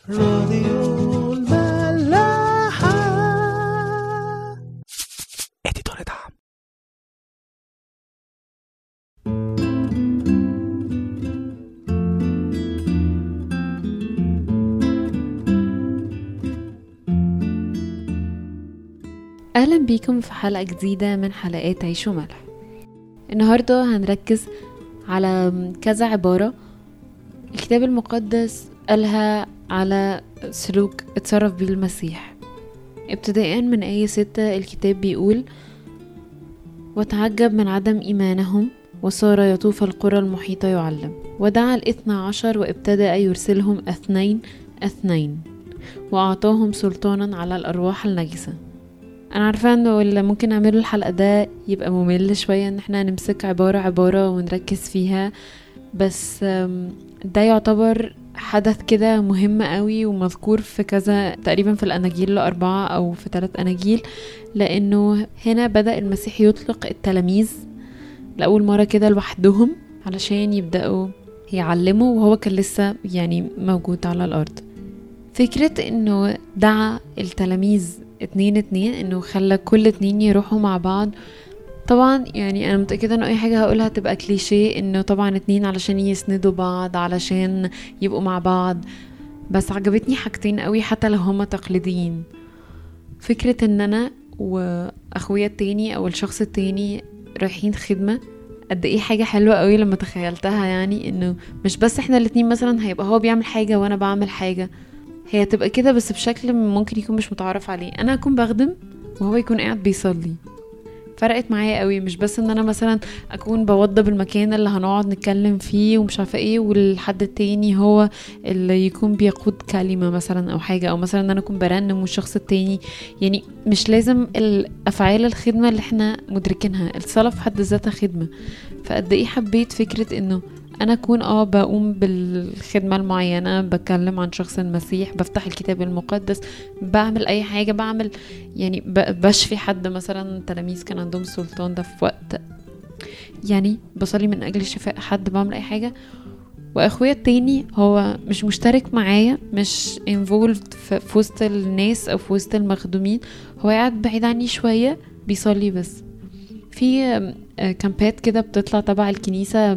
راديو الملاحة اديتور دعم أهلا بيكم في حلقة جديدة من حلقات عيش وملح النهاردة هنركز على كذا عبارة الكتاب المقدس قالها على سلوك اتصرف بيه المسيح ابتداء من آية ستة الكتاب بيقول وتعجب من عدم إيمانهم وصار يطوف القرى المحيطة يعلم ودعا الاثنى عشر وابتدأ يرسلهم اثنين اثنين وأعطاهم سلطانا على الأرواح النجسة انا عارفه انه اللي ممكن نعمله الحلقه ده يبقى ممل شويه ان احنا نمسك عباره عباره ونركز فيها بس أم، ده يعتبر حدث كده مهم قوي ومذكور في كذا تقريبا في الاناجيل الاربعه او في ثلاث اناجيل لانه هنا بدا المسيح يطلق التلاميذ لاول مره كده لوحدهم علشان يبداوا يعلموا وهو كان لسه يعني موجود على الارض فكرة انه دعا التلاميذ اتنين اتنين انه خلى كل اتنين يروحوا مع بعض طبعا يعني انا متأكدة انه اي حاجة هقولها تبقى كليشيه انه طبعا اتنين علشان يسندوا بعض علشان يبقوا مع بعض بس عجبتني حاجتين قوي حتى لو هما تقليديين فكرة ان انا واخويا التاني او الشخص التاني رايحين خدمة قد ايه حاجة حلوة قوي لما تخيلتها يعني انه مش بس احنا الاتنين مثلا هيبقى هو بيعمل حاجة وانا بعمل حاجة هي تبقى كده بس بشكل ممكن يكون مش متعرف عليه انا اكون بخدم وهو يكون قاعد بيصلي فرقت معايا قوي مش بس ان انا مثلا اكون بوضب المكان اللي هنقعد نتكلم فيه ومش عارفه ايه والحد التاني هو اللي يكون بيقود كلمه مثلا او حاجه او مثلا ان انا اكون برنم والشخص التاني يعني مش لازم الافعال الخدمه اللي احنا مدركينها الصلاه في حد ذاتها خدمه فقد ايه حبيت فكره انه انا اكون اه بقوم بالخدمه المعينه بتكلم عن شخص المسيح بفتح الكتاب المقدس بعمل اي حاجه بعمل يعني ب- بشفي حد مثلا التلاميذ كان عندهم السلطان ده في وقت يعني بصلي من اجل شفاء حد بعمل اي حاجه واخويا التاني هو مش مشترك معايا مش involved في في وسط الناس او في وسط المخدومين هو قاعد بعيد عني شويه بيصلي بس في آم، آه، كامبات كده بتطلع تبع الكنيسه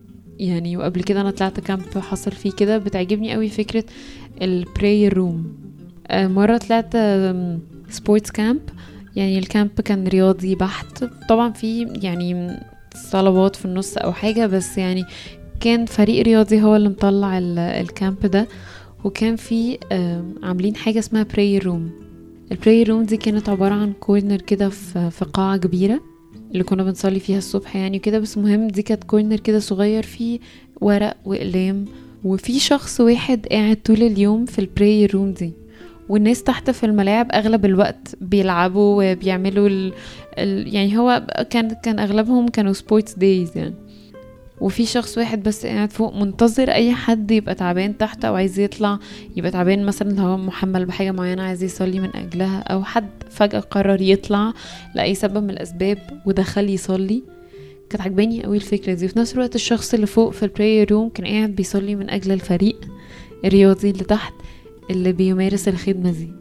يعني وقبل كده انا طلعت كامب حصل فيه كده بتعجبني قوي فكره البراير روم مره طلعت سبورتس كامب يعني الكامب كان رياضي بحت طبعا في يعني صلوات في النص او حاجه بس يعني كان فريق رياضي هو اللي مطلع ال- الكامب ده وكان في آم، عاملين حاجه اسمها براير روم البراير روم دي كانت عباره عن كورنر كده في في قاعه كبيره اللي كنا بنصلي فيها الصبح يعني كده بس مهم دي كانت كورنر كده صغير فيه ورق وأقلام وفي شخص واحد قاعد طول اليوم في البراير روم دي والناس تحت في الملاعب اغلب الوقت بيلعبوا وبيعملوا ال... ال... يعني هو كان كان اغلبهم كانوا سبورتس دايز يعني وفي شخص واحد بس قاعد فوق منتظر اي حد يبقى تعبان تحت او عايز يطلع يبقى تعبان مثلا اللي هو محمل بحاجه معينه عايز يصلي من اجلها او حد فجاه قرر يطلع لاي سبب من الاسباب ودخل يصلي كانت عجباني قوي الفكره دي وفي نفس الوقت الشخص اللي فوق في البراير روم كان قاعد بيصلي من اجل الفريق الرياضي اللي تحت اللي بيمارس الخدمه دي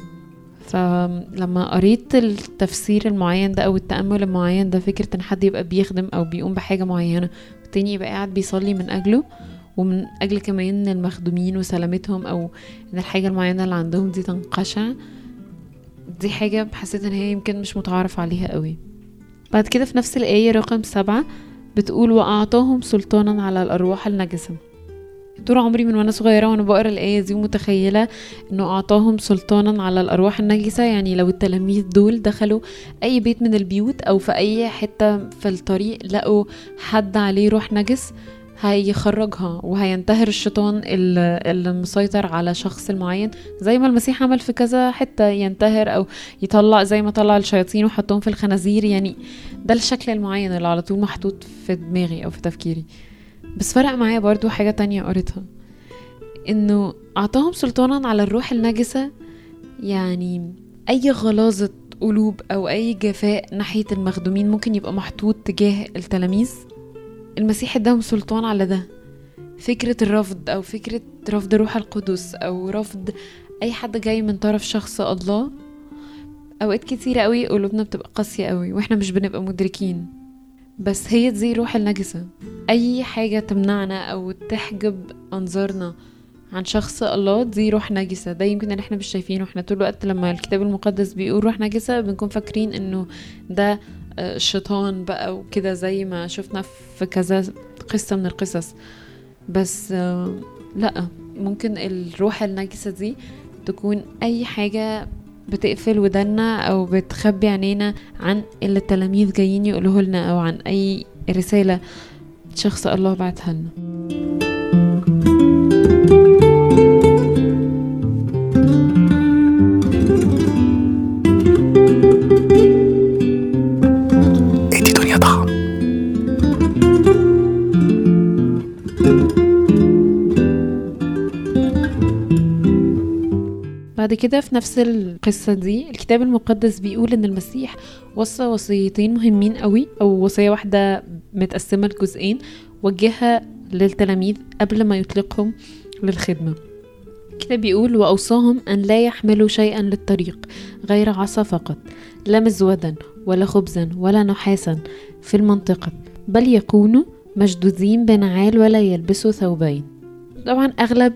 فلما قريت التفسير المعين ده او التامل المعين ده فكره ان حد يبقى بيخدم او بيقوم بحاجه معينه والتاني يبقى قاعد بيصلي من اجله ومن اجل كمان المخدومين وسلامتهم او ان الحاجه المعينه اللي عندهم دي تنقشع دي حاجة حسيت ان هي يمكن مش متعارف عليها قوي بعد كده في نفس الآية رقم سبعة بتقول وأعطاهم سلطانا على الأرواح النجسة طول عمري من وانا صغيرة وانا بقرا الآية دي ومتخيلة انه أعطاهم سلطانا على الأرواح النجسة يعني لو التلاميذ دول دخلوا أي بيت من البيوت أو في أي حتة في الطريق لقوا حد عليه روح نجس هيخرجها وهينتهر الشيطان ال- اللي مسيطر على شخص المعين زي ما المسيح عمل في كذا حتة ينتهر أو يطلع زي ما طلع الشياطين وحطهم في الخنازير يعني ده الشكل المعين اللي على طول محطوط في دماغي أو في تفكيري بس فرق معايا برضو حاجة تانية قريتها إنه أعطاهم سلطانا على الروح النجسة يعني أي غلاظة قلوب أو أي جفاء ناحية المخدومين ممكن يبقى محطوط تجاه التلاميذ المسيح اداهم سلطان على ده فكرة الرفض أو فكرة رفض روح القدس أو رفض أي حد جاي من طرف شخص الله أوقات كتيرة قوي قلوبنا بتبقى قاسية قوي وإحنا مش بنبقى مدركين بس هي دي روح النجسة أي حاجة تمنعنا أو تحجب أنظارنا عن شخص الله دي روح نجسة ده يمكن اللي احنا مش شايفينه احنا طول الوقت لما الكتاب المقدس بيقول روح نجسة بنكون فاكرين انه ده آه، الشيطان بقى وكده زي ما شفنا في كذا قصة من القصص بس آه، لا ممكن الروح النجسة دي تكون أي حاجة بتقفل ودنا أو بتخبي عينينا عن اللي التلاميذ جايين يقولوه لنا أو عن أي رسالة شخص الله بعتها لنا ادي دنيا طعم بعد كده في نفس القصة دي الكتاب المقدس بيقول ان المسيح وصى وصيتين مهمين قوي او وصية واحدة متقسمة لجزئين وجهها للتلاميذ قبل ما يطلقهم للخدمة الكتاب بيقول وأوصاهم أن لا يحملوا شيئا للطريق غير عصا فقط لا مزودا ولا خبزا ولا نحاسا في المنطقة بل يكونوا مشدودين بنعال ولا يلبسوا ثوبين طبعا أغلب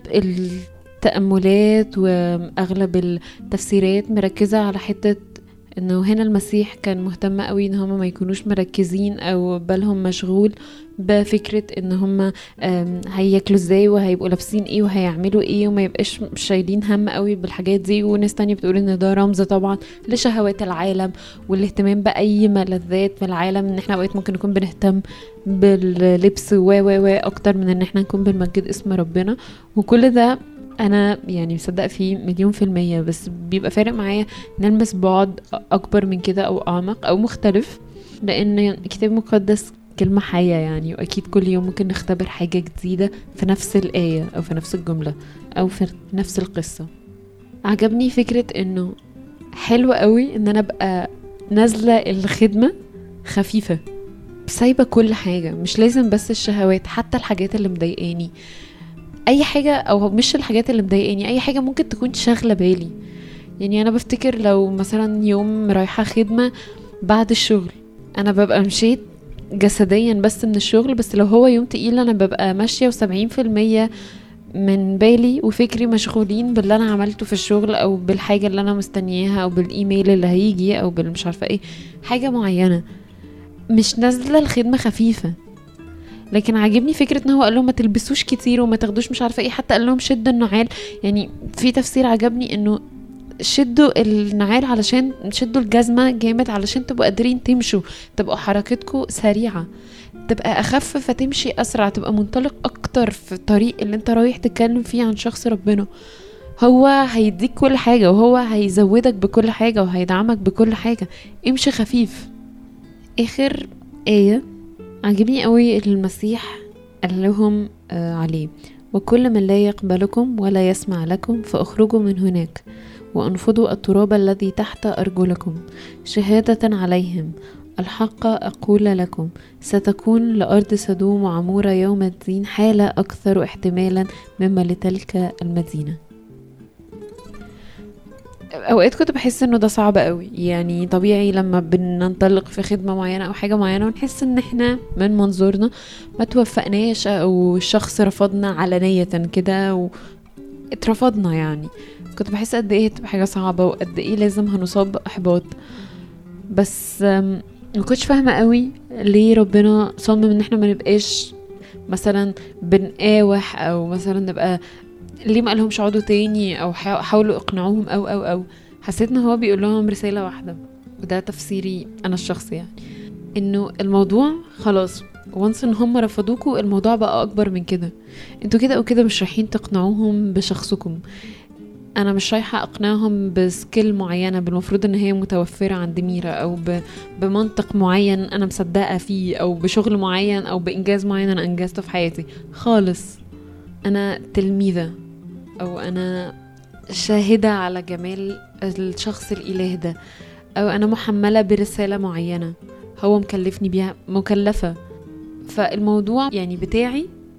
التأملات وأغلب التفسيرات مركزة على حتة انه هنا المسيح كان مهتم قوي ان هم ما يكونوش مركزين او بالهم مشغول بفكرة ان هم آم، هياكلوا ازاي وهيبقوا لابسين ايه وهيعملوا ايه وما يبقاش شايلين هم قوي بالحاجات دي وناس تانية بتقول ان ده رمز طبعا لشهوات العالم والاهتمام بأي ملذات في العالم ان احنا اوقات ممكن نكون بنهتم باللبس و و و اكتر من ان احنا نكون بنمجد اسم ربنا وكل ده انا يعني مصدق فيه مليون في المية بس بيبقى فارق معايا نلمس بعد اكبر من كده او اعمق او مختلف لان الكتاب المقدس كلمة حية يعني واكيد كل يوم ممكن نختبر حاجة جديدة في نفس الآية او في نفس الجملة او في نفس القصة عجبني فكرة انه حلو قوي ان انا ابقى نازلة الخدمة خفيفة سايبة كل حاجة مش لازم بس الشهوات حتى الحاجات اللي مضايقاني اي حاجه او مش الحاجات اللي مضايقاني اي حاجه ممكن تكون شاغله بالي يعني انا بفتكر لو مثلا يوم رايحه خدمه بعد الشغل انا ببقى مشيت جسديا بس من الشغل بس لو هو يوم تقيل انا ببقى ماشيه وسبعين في المية من بالي وفكري مشغولين باللي انا عملته في الشغل او بالحاجه اللي انا مستنياها او بالايميل اللي هيجي او بالمش عارفه ايه حاجه معينه مش نازله الخدمه خفيفه لكن عاجبني فكره ان هو قال لهم ما تلبسوش كتير وما تاخدوش مش عارفه ايه حتى قال لهم شدوا النعال يعني في تفسير عجبني انه شدوا النعال علشان شدوا الجزمه جامد علشان تبقوا قادرين تمشوا تبقوا حركتكم سريعه تبقى اخف فتمشي اسرع تبقى منطلق اكتر في الطريق اللي انت رايح تتكلم فيه عن شخص ربنا هو هيديك كل حاجة وهو هيزودك بكل حاجة وهيدعمك بكل حاجة امشي خفيف اخر آية عجبني قوي المسيح قال لهم آه عليه وكل من لا يقبلكم ولا يسمع لكم فاخرجوا من هناك وانفضوا التراب الذي تحت ارجلكم شهادة عليهم الحق أقول لكم ستكون لأرض سدوم وعمورة يوم الدين حالة أكثر احتمالا مما لتلك المدينة اوقات كنت بحس انه ده صعب قوي يعني طبيعي لما بننطلق في خدمه معينه او حاجه معينه ونحس ان احنا من منظورنا ما توفقناش او الشخص رفضنا علنيه كده و اترفضنا يعني كنت بحس قد ايه تبقى حاجه صعبه وقد ايه لازم هنصاب باحباط بس أم، ما كنتش فاهمه قوي ليه ربنا صمم ان احنا ما نبقاش مثلا بنقاوح او مثلا نبقى ليه ما قالهمش اقعدوا تاني او حاو- حاولوا اقنعوهم او او او حسيت ان هو بيقول لهم رساله واحده وده تفسيري انا الشخصي يعني انه الموضوع خلاص وانس ان هم رفضوكوا الموضوع بقى اكبر من كده انتوا كده او كده مش رايحين تقنعوهم بشخصكم انا مش رايحه اقنعهم بسكيل معينه بالمفروض ان هي متوفره عند ميرا او ب... بمنطق معين انا مصدقه فيه او بشغل معين او بانجاز معين انا انجزته في حياتي خالص انا تلميذه او انا شاهده على جمال الشخص الاله ده او انا محمله برساله معينه هو مكلفني بيها مكلفه فالموضوع يعني بتاعي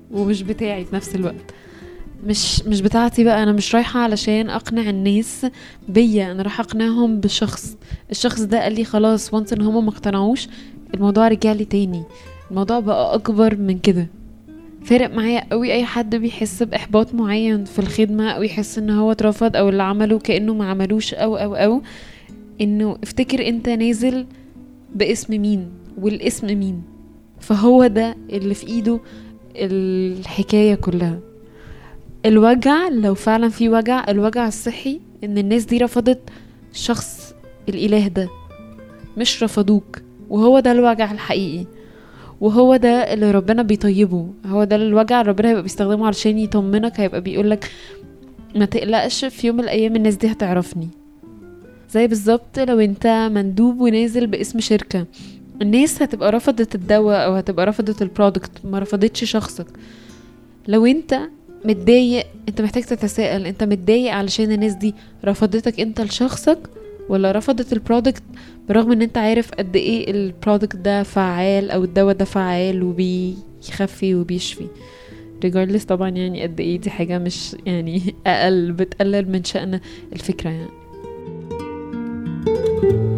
ومش بتاعي في نفس الوقت مش مش بتاعتي بقى انا مش رايحه علشان اقنع الناس بيا انا راح اقنعهم بشخص الشخص ده قال لي خلاص وانس ان هما ما اقتنعوش الموضوع رجع لي تاني الموضوع بقى اكبر من كده فارق معايا قوي اي حد بيحس باحباط معين في الخدمه او يحس ان هو اترفض او اللي عمله كانه ما عملوش او او او انه افتكر انت نازل باسم مين والاسم مين فهو ده اللي في ايده الحكايه كلها الوجع لو فعلا في وجع الوجع الصحي ان الناس دي رفضت شخص الاله ده مش رفضوك وهو ده الوجع الحقيقي وهو ده اللي ربنا بيطيبه هو ده الوجع اللي ربنا هيبقى بيستخدمه علشان يطمنك هيبقى بيقولك ما تقلقش في يوم من الايام الناس دي هتعرفني زي بالظبط لو انت مندوب ونازل باسم شركة الناس هتبقى رفضت الدواء او هتبقى رفضت البرودكت ما رفضتش شخصك لو انت متضايق انت محتاج تتساءل انت متضايق علشان الناس دي رفضتك انت لشخصك ولا رفضت البرودكت برغم ان انت عارف قد ايه البرودكت ده فعال او الدواء ده فعال وبيخفي وبيشفي regardless طبعا يعني قد ايه دي حاجة مش يعني اقل بتقلل من شأن الفكرة يعني